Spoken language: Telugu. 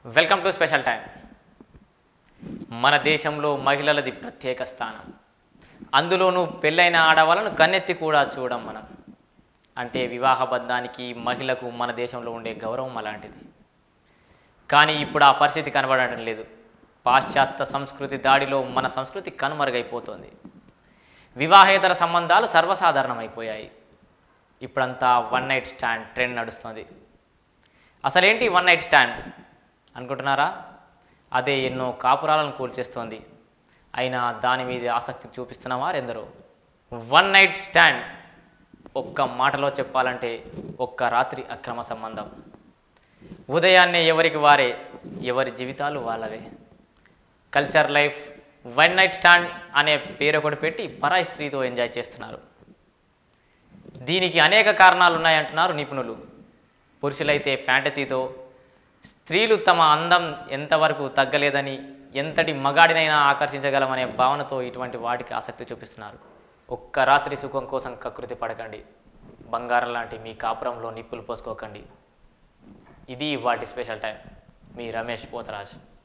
వెల్కమ్ టు స్పెషల్ టైం మన దేశంలో మహిళలది ప్రత్యేక స్థానం అందులోనూ పెళ్ళైన ఆడవాళ్ళను కన్నెత్తి కూడా చూడం మనం అంటే వివాహ బంధానికి మహిళకు మన దేశంలో ఉండే గౌరవం అలాంటిది కానీ ఇప్పుడు ఆ పరిస్థితి కనబడటం లేదు పాశ్చాత్య సంస్కృతి దాడిలో మన సంస్కృతి కనుమరుగైపోతోంది వివాహేతర సంబంధాలు సర్వసాధారణమైపోయాయి ఇప్పుడంతా వన్ నైట్ స్టాండ్ ట్రెండ్ నడుస్తుంది అసలేంటి వన్ నైట్ స్టాండ్ అనుకుంటున్నారా అదే ఎన్నో కాపురాలను కూల్చేస్తోంది అయినా దాని మీద ఆసక్తి చూపిస్తున్న వారెందరో వన్ నైట్ స్టాండ్ ఒక్క మాటలో చెప్పాలంటే ఒక్క రాత్రి అక్రమ సంబంధం ఉదయాన్నే ఎవరికి వారే ఎవరి జీవితాలు వాళ్ళవే culture life one night stand అనే పేరు ఒకటి పెట్టి పరాయి స్త్రీతో ఎంజాయ్ చేస్తున్నారు దీనికి అనేక కారణాలు ఉన్నాయంటున్నారు నిపుణులు పురుషులైతే ఫ్యాంటసీతో స్త్రీలు తమ అందం ఎంతవరకు తగ్గలేదని ఎంతటి మగాడినైనా ఆకర్షించగలమనే భావనతో ఇటువంటి వాటికి ఆసక్తి చూపిస్తున్నారు ఒక్క రాత్రి సుఖం కోసం కకృతి పడకండి బంగారం లాంటి మీ కాపురంలో నిప్పులు పోసుకోకండి ఇది వాటి స్పెషల్ టైం మీ రమేష్ పోతరాజ్